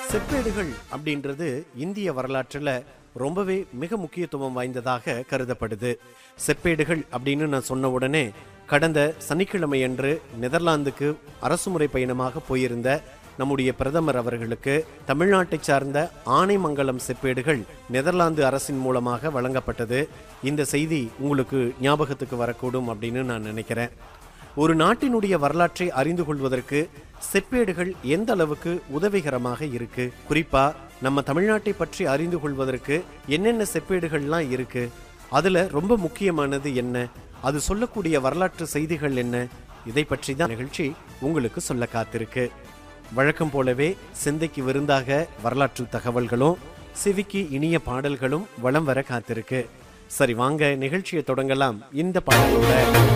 செப்பேடுகள் அப்படின்றது இந்திய வரலாற்றில் ரொம்பவே மிக முக்கியத்துவம் வாய்ந்ததாக கருதப்படுது செப்பேடுகள் அப்படின்னு நான் சொன்ன உடனே கடந்த சனிக்கிழமையன்று நெதர்லாந்துக்கு அரசுமுறை பயணமாக போயிருந்த நம்முடைய பிரதமர் அவர்களுக்கு தமிழ்நாட்டை சார்ந்த ஆனைமங்கலம் செப்பேடுகள் நெதர்லாந்து அரசின் மூலமாக வழங்கப்பட்டது இந்த செய்தி உங்களுக்கு ஞாபகத்துக்கு வரக்கூடும் அப்படின்னு நான் நினைக்கிறேன் ஒரு நாட்டினுடைய வரலாற்றை அறிந்து கொள்வதற்கு செப்பேடுகள் எந்த அளவுக்கு உதவிகரமாக இருக்கு குறிப்பா நம்ம தமிழ்நாட்டை பற்றி அறிந்து கொள்வதற்கு என்னென்ன செப்பேடுகள்லாம் இருக்கு அதுல ரொம்ப முக்கியமானது என்ன அது சொல்லக்கூடிய வரலாற்று செய்திகள் என்ன இதை பற்றி தான் நிகழ்ச்சி உங்களுக்கு சொல்ல காத்திருக்கு வழக்கம் போலவே சிந்தைக்கு விருந்தாக வரலாற்று தகவல்களும் செவிக்கு இனிய பாடல்களும் வலம் வர காத்திருக்கு சரி வாங்க நிகழ்ச்சியை தொடங்கலாம் இந்த பாடலோட